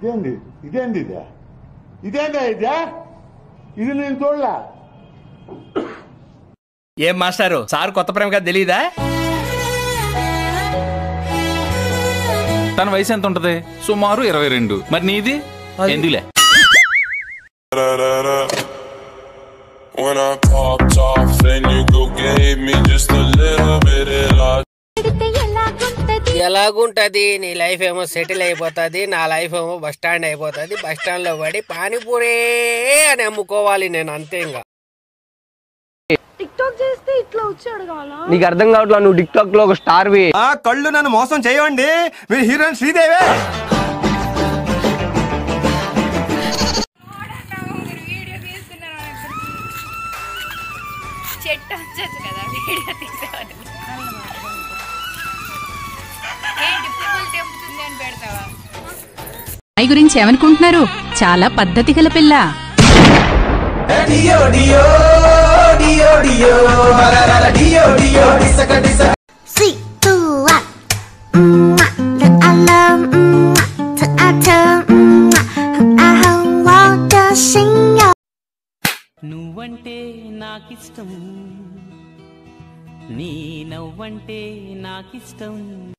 ఇదేంది ఇదేంది ఇదే ఇదేందా ఇదే ఇది నేను చూడలే ఏం మాస్టారు సార్ కొత్త ప్రేమ కదా తెలీదా తన వయసు ఎంత ఉంటది సుమారు ఇరవై రెండు మరి నీది ఎందులే When I popped off, then you go gave me just a little bit of love. ఎలాగుంటది నీ లైఫ్ ఏమో సెటిల్ అయిపోతుంది నా లైఫ్ ఏమో బస్ స్టాండ్ అయిపోతుంది బస్ స్టాండ్ లో పడి పానీపూరే అని అమ్ముకోవాలి నేను అంతే ఇంకా టిక్ టాక్ చేస్తే ఇట్లా వచ్చి అడగాల నీకు అర్థం కావట్లా నువ్వు టిక్ టాక్ లో ఒక స్టార్ వి ఆ కళ్ళు నన్ను మోసం చేయండి మీరు హీరోయిన్ శ్రీదేవే చెట్టు వచ్చచ్చు కదా వీడియో తీసేవాళ్ళు ఏంటి పువ్వులు తెంపుతుంది అని పెడతావా అమ్మాయి గురించి ఏమనుకుంటున్నారు చాలా పద్ధతి గల పిల్ల నువ్వంటే నాకిష్టం నీ నవ్వంటే నాకిష్టం